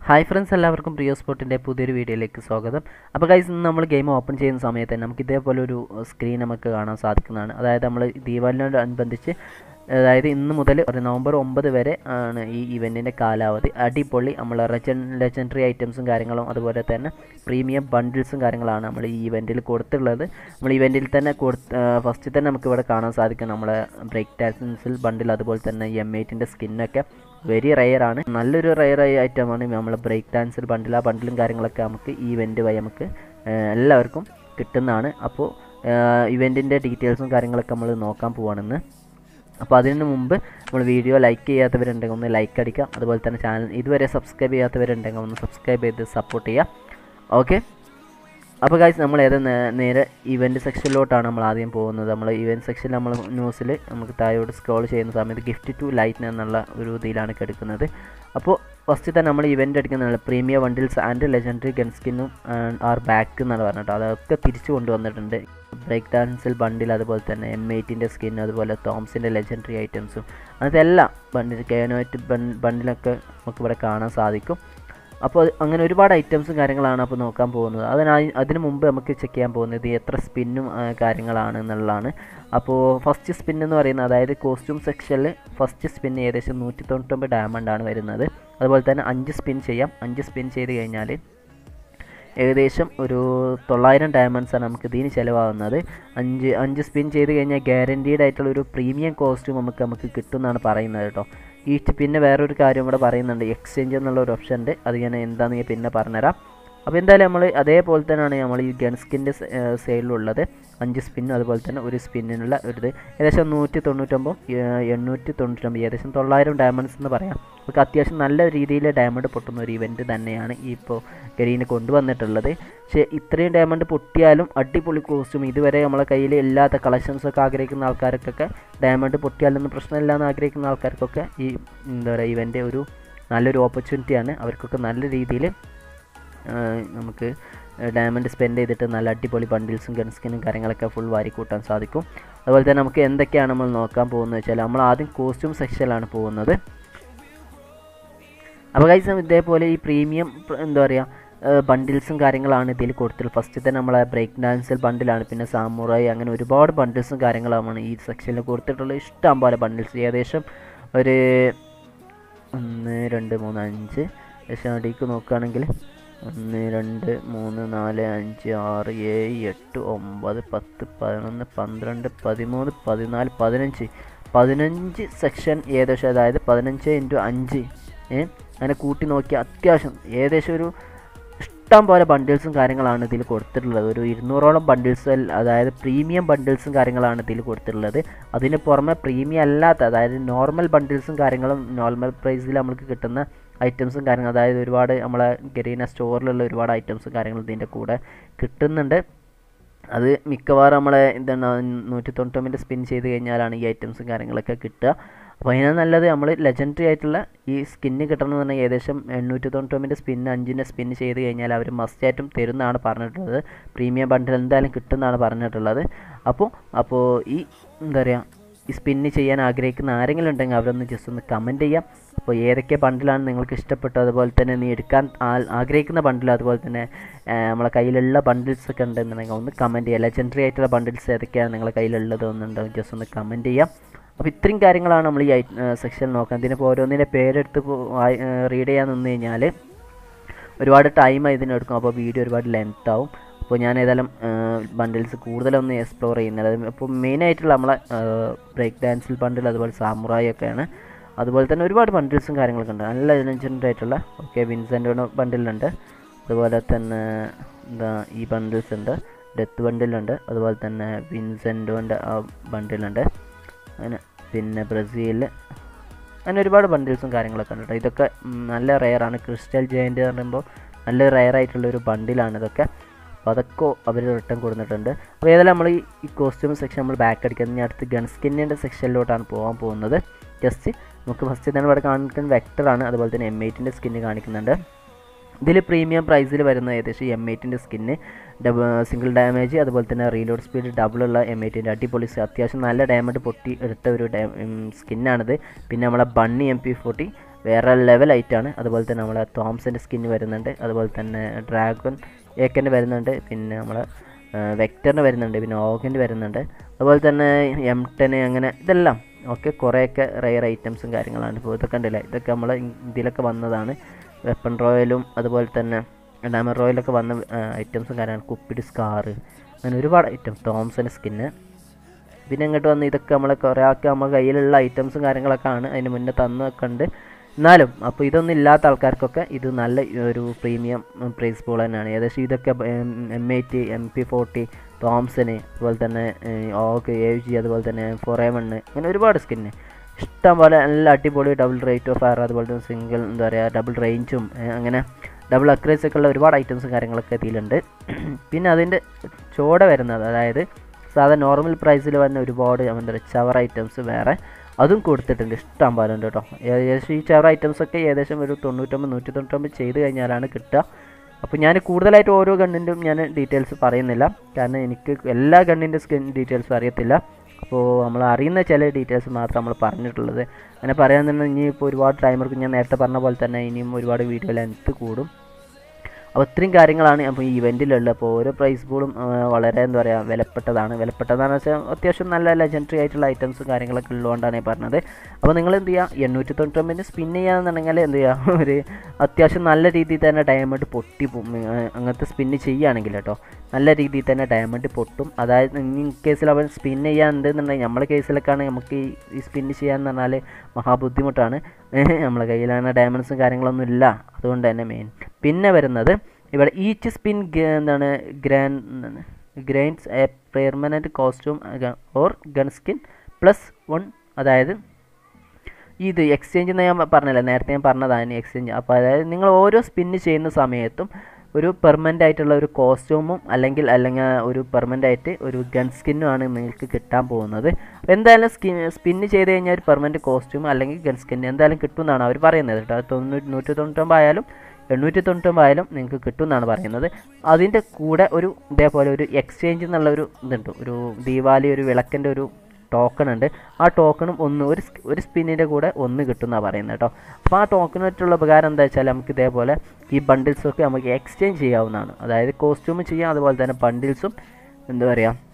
hi friends എല്ലാവർക്കും പ്രിയോ സ്പോർട്ടിൻ്റെ പുതിയൊരു വീഡിയോയിലേക്ക് സ്വാഗതം അപ്പോൾ ഗൈസ് ഇന്ന് നമ്മൾ ഗെയിം ഓപ്പൺ ചെയ്യുന്ന സമയത്ത് തന്നെ നമുക്ക് ഇതേപോലെ ഒരു സ്ക്രീൻ നമുക്ക് കാണാൻ സാധിക്കുന്നതാണ് അതായത് നമ്മൾ ദീപാവലിനോട് അനുബന്ധിച്ച് അതായത് ഇന്ന് മുതൽ ഒരു നവംബർ ഒമ്പത് വരെ ആണ് ഈ ഇവൻറ്റിൻ്റെ കാലാവധി അടിപൊളി നമ്മൾ റെജൻ ലെജൻഡറി ഐറ്റംസും കാര്യങ്ങളും അതുപോലെ തന്നെ പ്രീമിയം ബണ്ടിൽസും കാര്യങ്ങളാണ് നമ്മൾ ഈ ഇവൻറ്റിൽ കൊടുത്തിട്ടുള്ളത് നമ്മൾ ഇവൻറ്റിൽ തന്നെ കൊടുത്ത് ഫസ്റ്റിൽ തന്നെ നമുക്ക് ഇവിടെ കാണാൻ സാധിക്കും നമ്മളെ ബ്രേക്ക് ടാൻസിൽ ബണ്ടിൽ അതുപോലെ തന്നെ എം എയ്റ്റിൻ്റെ സ്കിന്നൊക്കെ വെരി റെയർ ആണ് നല്ലൊരു റെയർ ഐറ്റമാണ് നമ്മൾ ബ്രേക്ക് ഡാൻസിൽ ബണ്ടിൽ ആ ബണ്ടിലും കാര്യങ്ങളൊക്കെ നമുക്ക് ഈ ഇവൻറ്റ് വഴി നമുക്ക് ഏഹ്, എല്ലാവർക്കും കിട്ടുന്നതാണ് അപ്പോൾ ഇവൻറ്റിൻ്റെ ഡീറ്റെയിൽസും കാര്യങ്ങളൊക്കെ നമ്മൾ നോക്കാൻ പോവാണെന്ന് അപ്പോൾ അതിന് മുമ്പ് നമ്മൾ വീഡിയോ ലൈക്ക് ചെയ്യാത്തവരുണ്ടെങ്കിൽ ഒന്ന് ലൈക്ക് അടിക്കാം അതുപോലെ തന്നെ ചാനൽ ഇതുവരെ സബ്സ്ക്രൈബ് ചെയ്യാത്തവരുണ്ടെങ്കിൽ ഒന്ന് സബ്സ്ക്രൈബ് ചെയ്ത് സപ്പോർട്ട് ചെയ്യാം ഓക്കെ അപ്പോൾ കാഴ്ച നമ്മൾ ഏത് നേരെ ഇവൻറ്റ് സെക്ഷനിലോട്ടാണ് നമ്മൾ ആദ്യം പോകുന്നത് നമ്മൾ ഇവൻറ്റ് സെക്ഷനിൽ നമ്മൾ ന്യൂസിൽ നമുക്ക് താഴോട്ട് സ്ക്രോൾ ചെയ്യുന്ന സമയത്ത് ഗിഫ്റ്റ് ടു ലൈറ്റ് എന്നുള്ള ഒരു ഇതിലാണ് കിടക്കുന്നത് അപ്പോൾ ഫസ്റ്റ് തന്നെ നമ്മൾ ഇവൻ്റ് എടുക്കുന്നതാണ് premium bundles and legendary gun സ്കിന്നും ആർ ബാക്ക് എന്നാണ് പറഞ്ഞിട്ട് അതൊക്കെ തിരിച്ചു കൊണ്ടുവന്നിട്ടുണ്ട് ബ്രേക്ക് ഡാൻസിൽ ബണ്ടിൽ അതുപോലെ തന്നെ എം എയ്റ്റിൻ്റെ സ്കിൻ അതുപോലെ തോംസിൻ്റെ ലെജൻഡറി ഐറ്റംസും അങ്ങനത്തെ എല്ലാം ബണ്ടിൽ കേനോറ്റ് ബണ്ടിലൊക്കെ നമുക്ക് ഇവിടെ കാണാൻ സാധിക്കും അപ്പോൾ അത് അങ്ങനെ ഒരുപാട് ഐറ്റംസും കാര്യങ്ങളാണ് അപ്പോൾ നോക്കാൻ പോകുന്നത് അതിനായി അതിന് മുമ്പ് നമുക്ക് ചെക്ക് ചെയ്യാൻ പോകുന്നത് എത്ര സ്പിന്നും കാര്യങ്ങളാണ് എന്നുള്ളതാണ് അപ്പോൾ ഫസ്റ്റ് സ്പിൻ എന്ന് പറയുന്നത് അതായത് കോസ്റ്റ്യൂം സെക്ഷനിൽ ഫസ്റ്റ് സ്പിൻ ഏകദേശം നൂറ്റി തൊണ്ണൂറ്റൊമ്പത് ഡയമണ്ടാണ് വരുന്നത് അതുപോലെ തന്നെ അഞ്ച് സ്പിൻ ചെയ്യാം അഞ്ച് സ്പിൻ ചെയ്ത് കഴിഞ്ഞാൽ ഏകദേശം ഒരു തൊള്ളായിരം ഡയമണ്ട്സാണ് നമുക്ക് ഇതിന് ചിലവാകുന്നത് അഞ്ച് അഞ്ച് സ്പിൻ ചെയ്ത് കഴിഞ്ഞാൽ ഗ്യാരൻറ്റീഡ് ആയിട്ടുള്ള ഒരു പ്രീമിയം കോസ്റ്റ്യൂം നമുക്ക് നമുക്ക് കിട്ടുമെന്നാണ് പറയുന്നത് കേട്ടോ ഈ പിന്നെ വേറൊരു കാര്യം കൂടെ പറയുന്നുണ്ട് എക്സ്ചേഞ്ച് എന്നുള്ള ഒരു ഓപ്ഷൻ ഉണ്ട് അത് ഞാൻ എന്താണെന്ന് ഞാൻ പിന്നെ പറഞ്ഞുതരാം അപ്പോൾ എന്തായാലും നമ്മൾ അതേപോലെ തന്നെയാണ് നമ്മൾ ഈ ഗൺസ്കിൻ്റെ സെയിലുള്ളത് അഞ്ച് സ്പിന്നും അതുപോലെ തന്നെ ഒരു സ്പിന്നിനുള്ള ഒരു ഇത് ഏകദേശം നൂറ്റി തൊണ്ണൂറ്റൊമ്പത് എണ്ണൂറ്റി തൊണ്ണൂറ്റൊമ്പത് ഏകദേശം തൊള്ളായിരം ഡയമണ്ട്സ് എന്ന് പറയാം നമുക്ക് അത്യാവശ്യം നല്ല രീതിയിൽ ഡയമണ്ട് പൊട്ടുന്ന ഒരു ഇവൻറ്റ് തന്നെയാണ് ഈ ഇപ്പോൾ ഗരീന് കൊണ്ടുവന്നിട്ടുള്ളത് പക്ഷേ ഇത്രയും ഡയമണ്ട് പൊട്ടിയാലും അടിപൊളി കോസ്റ്റ്യൂം ഇതുവരെ നമ്മളെ കയ്യിൽ ഇല്ലാത്ത കളക്ഷൻസൊക്കെ ആഗ്രഹിക്കുന്ന ആൾക്കാർക്കൊക്കെ ഡയമണ്ട് പൊട്ടിയാലൊന്നും പ്രശ്നമില്ല എന്ന് ആഗ്രഹിക്കുന്ന ആൾക്കാർക്കൊക്കെ ഈ എന്താ പറയുക ഇവൻ്റെ ഒരു നല്ലൊരു ഓപ്പർച്യൂണിറ്റിയാണ് അവർക്കൊക്കെ നല്ല രീതിയിൽ നമുക്ക് ഡയമണ്ട് സ്പെൻഡ് ചെയ്തിട്ട് നല്ല അടിപൊളി ബണ്ടിൽസും ഗൺസ്കിനും കാര്യങ്ങളൊക്കെ ഫുൾ വാരി കൂട്ടാൻ സാധിക്കും അതുപോലെ തന്നെ നമുക്ക് എന്തൊക്കെയാണ് നമ്മൾ നോക്കാൻ പോകുന്നത് വെച്ചാൽ നമ്മൾ ആദ്യം കോസ്റ്റ്യൂം സെക്ഷനിലാണ് പോകുന്നത് അപ്പോൾ കൈസം ഇതേപോലെ ഈ പ്രീമിയം എന്താ പറയുക ബണ്ടിൽസും കാര്യങ്ങളാണ് ഇതിൽ കൊടുത്തിട്ടുള്ളത് ഫസ്റ്റ് തന്നെ നമ്മളെ ബ്രേക്ക് ഡാൻസിൽ ബണ്ടിലാണ് പിന്നെ സാമുറായി അങ്ങനെ ഒരുപാട് ബണ്ടിൽസും കാര്യങ്ങളുമാണ് ഈ സെക്ഷനിൽ കൊടുത്തിട്ടുള്ളത് ഇഷ്ടം പോലെ ബണ്ടിൽസ് ഏകദേശം ഒരു ഒന്ന് രണ്ട് മൂന്ന് അഞ്ച് ഏകദേശം അടിക്ക് നോക്കുകയാണെങ്കിൽ ഒന്ന് രണ്ട് മൂന്ന് നാല് അഞ്ച് ആറ് ഏഴ് എട്ട് ഒമ്പത് പത്ത് പതിനൊന്ന് പന്ത്രണ്ട് പതിമൂന്ന് പതിനാല് പതിനഞ്ച് പതിനഞ്ച് സെക്ഷൻ ഏകദേശം അതായത് പതിനഞ്ച് ഇൻറ്റു അഞ്ച് ഏ അങ്ങനെ കൂട്ടി നോക്കി അത്യാവശ്യം ഏകദേശം ഒരു ഇഷ്ടം പോലെ ബണ്ടിൽസും കാര്യങ്ങളാണ് ഇതിൽ കൊടുത്തിട്ടുള്ളത് ഒരു ഇരുന്നൂറോളം ബണ്ടിൽസ് അതായത് പ്രീമിയം ബണ്ടിൽസും കാര്യങ്ങളാണ് ഇതിൽ കൊടുത്തിട്ടുള്ളത് അതിന് പുറമെ പ്രീമിയം അല്ലാത്ത അതായത് നോർമൽ ബണ്ടിൽസും കാര്യങ്ങളും നോർമൽ പ്രൈസിൽ നമുക്ക് കിട്ടുന്ന ഐറ്റംസും കാര്യങ്ങളും അതായത് ഒരുപാട് നമ്മളെ ഗരീന സ്റ്റോറിലുള്ള ഒരുപാട് ഐറ്റംസും കാര്യങ്ങളും ഇതിൻ്റെ കൂടെ കിട്ടുന്നുണ്ട് അത് മിക്കവാറും നമ്മളെ എന്താണ് നൂറ്റി തൊണ്ണൂറ്റൊമ്പതിൻ്റെ സ്പിൻ ചെയ്ത് കഴിഞ്ഞാലാണ് ഈ ഐറ്റംസും കാര്യങ്ങളൊക്കെ കിട്ടുക അപ്പോൾ അതിനാ നല്ലത് നമ്മൾ ലെജൻഡറി ആയിട്ടുള്ള ഈ സ്കിന്ന് കിട്ടണമെന്നുണ്ടെങ്കിൽ ഏകദേശം എണ്ണൂറ്റി തൊണ്ണൂറ്റൊമ്പതിൻ്റെ സ്പിന്ന് അഞ്ചിൻ്റെ സ്പിന്ന് ചെയ്ത് കഴിഞ്ഞാൽ അവർ മസ്റ്റായിട്ടും തരുന്നതാണ് പറഞ്ഞിട്ടുള്ളത് പ്രീമിയം ബണ്ടിൽ എന്തായാലും കിട്ടുന്നതാണ് പറഞ്ഞിട്ടുള്ളത് അപ്പോൾ അപ്പോൾ ഈ എന്താ പറയുക ഈ സ്പിന്ന് ചെയ്യാൻ ആഗ്രഹിക്കുന്ന ആരെങ്കിലും ഉണ്ടെങ്കിൽ അവരൊന്ന് ജസ്റ്റ് ഒന്ന് കമൻറ്റ് ചെയ്യാം അപ്പോൾ ഏതൊക്കെ ബണ്ടിലാണ് നിങ്ങൾക്ക് ഇഷ്ടപ്പെട്ടത് അതുപോലെ തന്നെ നീ എടുക്കാൻ ആഗ്രഹിക്കുന്ന ബണ്ടിൽ അതുപോലെ തന്നെ നമ്മളെ കയ്യിലുള്ള ബണ്ടിൽസ് ഒക്കെ ഉണ്ടെന്നുണ്ടെങ്കിൽ ഒന്ന് കമൻറ്റ് ചെയ്യുക ലെജൻഡറി ആയിട്ടുള്ള ബണ്ടിൽസ് ഏതൊക്കെയാണ് നിങ്ങളുടെ കയ്യിലുള്ളത് ഒന്നുണ്ടെങ്കിൽ ജസ്റ്റ് ഒന്ന് കമൻറ്റ് ചെയ്യാം അപ്പോൾ ഇത്രയും കാര്യങ്ങളാണ് നമ്മൾ ഈ സെക്ഷൻ നോക്കാൻ ഇതിനിപ്പോൾ ഓരോന്നിൻ്റെ പേരെടുത്ത് റീഡ് ചെയ്യാൻ നിന്ന് കഴിഞ്ഞാൽ ഒരുപാട് ടൈം ഇതിനെടുക്കും അപ്പോൾ വീഡിയോ ഒരുപാട് ലെങ്ത് ആവും അപ്പോൾ ഞാൻ ഏതായാലും ബണ്ടിൽസ് കൂടുതലൊന്ന് എക്സ്പ്ലോർ ചെയ്യുന്നത് അപ്പോൾ മെയിനായിട്ടുള്ള നമ്മളെ ബ്രേക്ക് ഡാൻസിൽ ബണ്ടിൽ അതുപോലെ സാമുറായി ഒക്കെയാണ് അതുപോലെ തന്നെ ഒരുപാട് ബണ്ടിൽസും കാര്യങ്ങളൊക്കെ ഉണ്ട് നല്ല ലെജൻഡ് ആയിട്ടുള്ള ഓക്കെ വിൻസെൻ്റ് ബണ്ടിലുണ്ട് അതുപോലെ തന്നെ എന്താ ഈ ബണ്ടിൽസ് ഉണ്ട് ഡെത്ത് ബണ്ടിലുണ്ട് അതുപോലെ തന്നെ വിൻസെൻറ്റോൻ്റെ ആ ബണ്ടിലുണ്ട് അങ്ങനെ പിന്നെ ബ്രസീൽ അങ്ങനെ ഒരുപാട് ബണ്ടിൽസും കാര്യങ്ങളൊക്കെ ഉണ്ട് കേട്ടോ ഇതൊക്കെ നല്ല റെയറാണ് ക്രിസ്റ്റൽ ജയൻ്റ് എന്ന് പറയുമ്പോൾ നല്ല റെയർ ആയിട്ടുള്ള ഒരു ബണ്ടിലാണ് ഇതൊക്കെ അപ്പോൾ അതൊക്കെ അവർ റിട്ടേൺ കൊടുത്തിട്ടുണ്ട് അപ്പോൾ ഏതായാലും നമ്മൾ ഈ കോസ്റ്റ്യൂം സെക്ഷൻ നമ്മൾ ബാക്ക് അടിക്കുന്നത് ഇനി അടുത്ത് ഗൺ സ്കിന്നിൻ്റെ സെക്ഷനിലോട്ടാണ് പോകാൻ പോകുന്നത് ജസ്റ്റ് നമുക്ക് ഫസ്റ്റ് തന്നെ ഇവിടെ കാണിക്കുന്ന വെക്ടറാണ് അതുപോലെ തന്നെ എം എയ്റ്റിൻ്റെ സ്കിന്ന് കാണിക്കുന്നുണ്ട് ഇതിൽ പ്രീമിയം പ്രൈസിൽ വരുന്ന ഏകദേശം എം എയ്റ്റിൻ്റെ സ്കിന്ന് ഡബിൾ സിംഗിൾ ഡാമേജ് അതുപോലെ തന്നെ റീലോഡ് സ്പീഡ് ഡബിളുള്ള എം എയ്റ്റിൻ്റെ അടിപൊളി അത്യാവശ്യം നല്ല ഡാമേജ് പൊട്ടി എടുത്ത ഒരു സ്കിന്നാണിത് പിന്നെ നമ്മളെ ബണ്ണി എം പി ഫോർട്ടി വേറെ ലെവൽ ഐറ്റാണ് അതുപോലെ തന്നെ നമ്മളെ തോംസൻ്റെ സ്കിന്ന് വരുന്നുണ്ട് അതുപോലെ തന്നെ ഡ്രാഗൺ ഏക്കൻ്റെ വരുന്നുണ്ട് പിന്നെ നമ്മളെ വെക്ടറിന് വരുന്നുണ്ട് പിന്നെ ഓഗൻ്റെ വരുന്നുണ്ട് അതുപോലെ തന്നെ എം ടെന് അങ്ങനെ ഇതെല്ലാം ഓക്കെ കുറേയൊക്കെ റെയർ ഐറ്റംസും കാര്യങ്ങളാണ് ഇപ്പോൾ ഇതൊക്കെ ഉണ്ടല്ലേ ഇതൊക്കെ നമ്മൾ ഇതിലൊക്കെ വന്നതാണ് വെപ്പൺ റോയലും അതുപോലെ തന്നെ ഡാമർ റോയലൊക്കെ വന്ന ഐറ്റംസും കാര്യമാണ് കുപ്പിഡ് സ്കാറ് അങ്ങനെ ഒരുപാട് ഐറ്റം തോംസൺ സ്കിന്ന് പിന്നെ ഇങ്ങോട്ട് വന്ന് ഇതൊക്കെ നമ്മളെ കുറേ ആൾക്ക് നമ്മുടെ കയ്യിലുള്ള ഐറ്റംസും കാര്യങ്ങളൊക്കെ ആണ് അതിന് മുന്നേ തന്നൊക്കെ ഉണ്ട് എന്നാലും അപ്പോൾ ഇതൊന്നും ഇല്ലാത്ത ആൾക്കാർക്കൊക്കെ ഇത് നല്ല ഒരു പ്രീമിയം പ്രൈസ് പൂൾ തന്നെയാണ് ഏകദേശം ഇതൊക്കെ M A T M P forty തോംസന് അതുപോലെ തന്നെ ഓക്ക് എ ജി അതുപോലെ തന്നെ ഫോർ എ വണ്ണ് അങ്ങനെ ഒരുപാട് സ്കിന്ന് ഇഷ്ടം പോലെ നല്ല അടിപൊളി ഡബിൾ റേറ്റ് ഓഫ് ഫയർ അതുപോലെ തന്നെ സിംഗിൾ എന്താ പറയുക ഡബിൾ റേഞ്ചും അങ്ങനെ ഡബിൾ അക്രേസ് ഒക്കെ ഉള്ള ഒരുപാട് ഐറ്റംസും കാര്യങ്ങളൊക്കെ ഇതിലുണ്ട് പിന്നെ അതിൻ്റെ ചോട വരുന്നത് അതായത് സാധാരണ നോർമൽ പ്രൈസിൽ വന്ന ഒരുപാട് എന്താ പറയുക ചവർ ഐറ്റംസ് വേറെ അതും കൊടുത്തിട്ടുണ്ട് ഇഷ്ടം പോലെ ഉണ്ട് കേട്ടോ ഏകദേശം ഈ ചവർ ഐറ്റംസ് ഒക്കെ ഏകദേശം ഒരു തൊണ്ണൂറ്റൊമ്പത് നൂറ്റി തൊണ്ണൂറ്റൊമ്പത് ചെയ്ത് കഴിഞ്ഞാലാണ് കിട്ടുക അപ്പോൾ ഞാൻ കൂടുതലായിട്ട് ഓരോ ഗണ്ണിൻ്റെയും ഞാൻ ഡീറ്റെയിൽസ് പറയുന്നില്ല കാരണം എനിക്ക് എല്ലാ ഗണ്ണിൻ്റെ സ്കിൻ ഡീറ്റെയിൽസും അറിയത്തില്ല അപ്പോൾ നമ്മൾ അറിയുന്ന ചില ഡീറ്റെയിൽസ് മാത്രം നമ്മൾ പറഞ്ഞിട്ടുള്ളത് അങ്ങനെ പറയാൻ തന്നെ ഇനി ഇപ്പോൾ ഒരുപാട് ടൈമർക്ക് ഞാൻ നേരത്തെ പറഞ്ഞ പോലെ തന്നെ ഇനിയും ഒരുപാട് വീഡിയോ ലെങ്ത്ത് കൂടും അപ്പോൾ ഇത്രയും കാര്യങ്ങളാണ് അപ്പോൾ ഈ ഇവൻറ്റിലുള്ളത് അപ്പോൾ ഓരോ പ്രൈസ് പൂളും വളരെ എന്താ പറയുക വിലപ്പെട്ടതാണ് വിലപ്പെട്ടതാണെന്ന് വെച്ചാൽ അത്യാവശ്യം നല്ല ലെജൻഡറി ആയിട്ടുള്ള ഐറ്റംസും കാര്യങ്ങളൊക്കെ ഉള്ളതുകൊണ്ടാണ് ഈ പറഞ്ഞത് അപ്പോൾ നിങ്ങൾ എന്ത് ചെയ്യുക എണ്ണൂറ്റി തൊണ്ണൂറ്റൊമ്പതിന് സ്പിൻ ചെയ്യുകയാണെന്നുണ്ടെങ്കിൽ എന്ത് ചെയ്യുക ഒരു അത്യാവശ്യം നല്ല രീതിയിൽ തന്നെ ഡയമണ്ട് പൊട്ടി പോകും അങ്ങനത്തെ സ്പിന്ന് ചെയ്യുകയാണെങ്കിൽ കേട്ടോ നല്ല രീതിയിൽ തന്നെ ഡയമണ്ട് പൊട്ടും അതായത് ഇൻ കേസിൽ അവൻ സ്പിൻ ചെയ്യാനുണ്ടെന്നുണ്ടെങ്കിൽ നമ്മളെ കേസിലൊക്കെയാണ് നമുക്ക് ഈ സ്പിന്ന് ചെയ്യാന്ന് പറഞ്ഞാൽ മഹാബുദ്ധിമുട്ടാണ് നമ്മളെ കയ്യിലാണ് ഡയമണ്ട്സും കാര്യങ്ങളൊന്നും ഇല്ല അതുകൊണ്ട് തന്നെ മെയിൻ പിന്നെ വരുന്നത് ഇവിടെ ഈച്ച് സ്പിൻ എന്താണ് ഗ്രാൻഡ് എന്താണ് grants a permanent costume or gun skin plus one അതായത് ഇത് എക്സ്ചേഞ്ച് എന്ന് ഞാൻ പറഞ്ഞല്ലോ നേരത്തെ ഞാൻ പറഞ്ഞതാണ് എക്സ്ചേഞ്ച് അപ്പോൾ അതായത് നിങ്ങൾ ഓരോ സ്പിന്ന് ചെയ്യുന്ന സമയത്തും ഒരു പെർമനൻ്റ് ആയിട്ടുള്ള ഒരു കോസ്റ്റ്യൂമും അല്ലെങ്കിൽ അല്ലെങ്കിൽ ഒരു പെർമനൻ്റ് ആയിട്ട് ഒരു ഗൺ സ്കിന്നുമാണ് നിങ്ങൾക്ക് കിട്ടാൻ പോകുന്നത് അപ്പോൾ എന്തായാലും സ്കിൻ സ്പിന്ന് ചെയ്ത് കഴിഞ്ഞാൽ ഒരു പെർമനൻറ്റ് കോസ്റ്റ്യൂം അല്ലെങ്കിൽ ഗൺ സ്കിൻ എന്തായാലും കിട്ടുമെന്നാണ് അവർ പറയുന്നത് കേട്ടോ തൊണ്ണൂറ്റി നൂറ്റി തൊണ്ണൂറ്റൊമ്പത് ആയാലും എണ്ണൂറ്റി തൊണ്ണൂറ്റൊമ്പത് ആയാലും നിങ്ങൾക്ക് കിട്ടുമെന്നാണ് പറയുന്നത് അതിൻ്റെ കൂടെ ഒരു ഇതേപോലെ ഒരു എക്സ്ചേഞ്ച് എന്നുള്ള ഒരു ഇതുണ്ട് ഒരു ദീപാവലി ഒരു വിളക്കിൻ്റെ ഒരു ടോക്കൺ ഉണ്ട് ആ ടോക്കണും ഒന്ന് ഒരു ഒരു സ്പിന്നിൻ്റെ കൂടെ ഒന്ന് കിട്ടുമെന്നാണ് പറയുന്നത് കേട്ടോ അപ്പോൾ ആ ടോക്കണായിട്ടുള്ള ഉപകാരം എന്താ വെച്ചാൽ നമുക്ക് ഇതേപോലെ ഈ ബണ്ടിൽസൊക്കെ നമുക്ക് എക്സ്ചേഞ്ച് ചെയ്യാവുന്നതാണ് അതായത് കോസ്റ്റ്യൂം ചെയ്യാം അതുപോലെ തന്നെ ബണ്ടിൽസും എന്താ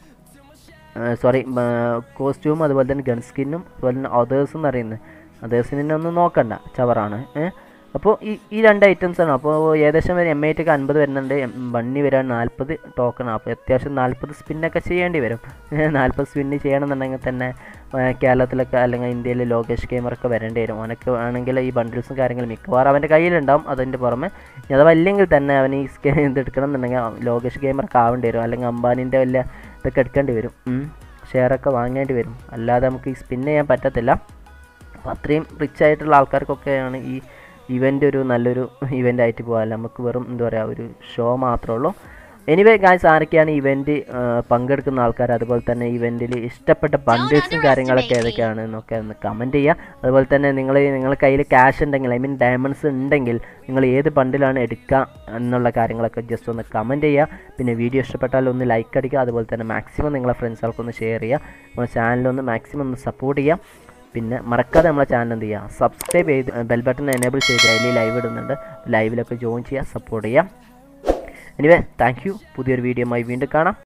പറയുക സോറി കോസ്റ്റ്യൂം അതുപോലെ തന്നെ ഗൺ സ്കിന്നും അതുപോലെ തന്നെ അതേഴ്സ് എന്ന് പറയുന്നത് അതേഴ്സിനെ ഒന്നും നോക്കണ്ട ചവറാണ് അപ്പോൾ ഈ ഈ രണ്ട് ഐറ്റംസ് ആണ് അപ്പോൾ ഏകദേശം വരെ എം ഐ ടിക്ക് അൻപത് വരുന്നുണ്ട് വണ്ണി വരാൻ നാൽപ്പത് ടോക്കൺ അപ്പോൾ അത്യാവശ്യം നാൽപ്പത് സ്പിന്നൊക്കെ ചെയ്യേണ്ടി വരും നാൽപ്പത് സ്പിന്ന് ചെയ്യണമെന്നുണ്ടെങ്കിൽ തന്നെ കേരളത്തിലൊക്കെ അല്ലെങ്കിൽ ഇന്ത്യയിൽ ലോകേഷ് ഗെയിമറൊക്കെ വരേണ്ടി വരും അവനൊക്കെ ആണെങ്കിൽ ഈ ബണ്ടിൽസും കാര്യങ്ങളും മിക്കവാറും അവൻ്റെ കയ്യിലുണ്ടാവും അതിൻ്റെ പുറമെ അഥവാ അല്ലെങ്കിൽ തന്നെ അവൻ ഈ സ്കേ ഇത് എടുക്കണം എന്നുണ്ടെങ്കിൽ ലോകേഷ് ഗെയിമറൊക്കെ ആവേണ്ടി വരും അല്ലെങ്കിൽ അംബാനിൻ്റെ വല്ല ഇതൊക്കെ എടുക്കേണ്ടി വരും ഷെയറൊക്കെ വാങ്ങേണ്ടി വരും അല്ലാതെ നമുക്ക് ഈ സ്പിൻ ചെയ്യാൻ പറ്റത്തില്ല അപ്പോൾ അത്രയും റിച്ച് ആയിട്ടുള്ള ആൾക്കാർക്കൊക്കെയാണ് ഈ ഇവൻ്റ് ഒരു നല്ലൊരു ഇവൻ്റ് ആയിട്ട് പോകാൻ നമുക്ക് വെറും എന്താ പറയുക ഒരു ഷോ മാത്രമേ ഉള്ളൂ എനിവേ ഗായ്സ് ആരൊക്കെയാണ് ഇവൻറ്റ് പങ്കെടുക്കുന്ന ആൾക്കാർ അതുപോലെ തന്നെ ഇവൻറ്റിൽ ഇഷ്ടപ്പെട്ട ബണ്ടിൽസും കാര്യങ്ങളൊക്കെ ഏതൊക്കെയാണ് എന്നൊക്കെ ഒന്ന് കമൻറ്റ് ചെയ്യുക അതുപോലെ തന്നെ നിങ്ങൾ നിങ്ങളുടെ കയ്യിൽ ക്യാഷ് ഉണ്ടെങ്കിൽ ഐ മീൻ ഡയമണ്ട്സ് ഉണ്ടെങ്കിൽ നിങ്ങൾ ഏത് ബണ്ടിലാണ് എടുക്കുക എന്നുള്ള കാര്യങ്ങളൊക്കെ ജസ്റ്റ് ഒന്ന് കമൻറ്റ് ചെയ്യുക പിന്നെ വീഡിയോ ഇഷ്ടപ്പെട്ടാൽ ഒന്ന് ലൈക്ക് അടിക്കുക അതുപോലെ തന്നെ മാക്സിമം നിങ്ങളെ ഫ്രണ്ട്സുകൾക്കൊന്ന് ഷെയർ ചെയ്യുക നമ്മുടെ ചാനലൊന്ന് മാക്സിമം ഒന്ന് സപ്പോർട്ട് ചെയ്യുക പിന്നെ മറക്കാതെ നമ്മളെ ചാനൽ എന്ത് ചെയ്യുക സബ്സ്ക്രൈബ് ചെയ്ത് ബെൽ ബട്ടൺ എനേബിൾ ചെയ്ത് അതിൽ ലൈവ് ഇടുന്നുണ്ട് ലൈവിലൊക്കെ ജോയിൻ ചെയ്യുക സപ്പോർട്ട് ചെയ്യുക എനിവേ താങ്ക് യു പുതിയൊരു വീഡിയോയുമായി വീണ്ടും കാണാം